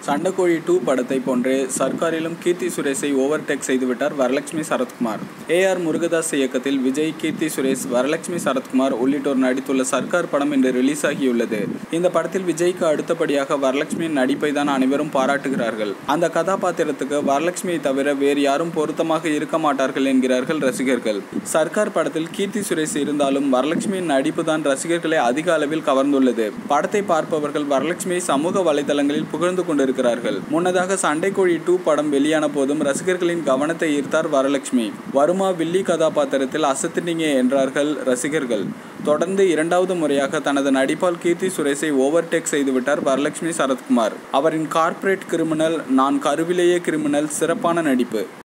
சண்டைக்கோழி two படத்தை போன்றே சர்க்காரிலும் கீர்த்தி சுரேஷை ஓவர்டேக் செய்துவிட்டார் வரலட்சுமி சரத்குமார் ஏ ஆர் முருகதாஸ் இயக்கத்தில் விஜய் கீர்த்தி சுரேஷ் வரலட்சுமி சரத்குமார் உள்ளிட்டோர் நடித்துள்ள சர்க்கார் படம் இன்று ரிலீஸ் ஆகியுள்ளது இந்த படத்தில் விஜய்க்கு அடுத்தபடியாக வரலட்சுமியின் நடிப்பை தான் அனைவரும் பாராட்டுகிறார்கள் அந்த கதாபாத்திரத்துக்கு வரலட்சுமியை தவிர வேறு யாரும் பொருத்தமாக இருக்க மாட்டார்கள் என்கிறார்கள் ரசிகர்கள் சர்க்கார் படத்தில் கீர்த்தி சுரேஷ் இருந்தாலும் வரலட்சுமியின் நடிப்பு தான் ரசிகர்களை அதிக அளவில் கவர்ந்துள்ளது படத்தை பார்ப்பவர்கள் வரலட்சுமியை சமூக வலைதளங்களில் புகழ்ந்து கொண்டிருக்கிறார்கள் முன்னதாக சண்டைக்கோழி டூ படம் வெளியான போதும் ரசிகர்களின் கவனத்தை ஈர்த்தார் வரலட்சுமி வருமா வில்லி கதாபாத்திரத்தில் அசத்தினீங்க என்றார்கள் ரசிகர்கள் தொடர்ந்து இரண்டாவது முறையாக தனது நடிப்பால் கீர்த்தி சுரேஷை ஓவர்டேக் செய்துவிட்டார் வரலட்சுமி சரத்குமார் அவரின் கார்ப்பரேட் கிரிமினல் நான் கருவிலேயே கிரிமினல் சிறப்பான நடிப்பு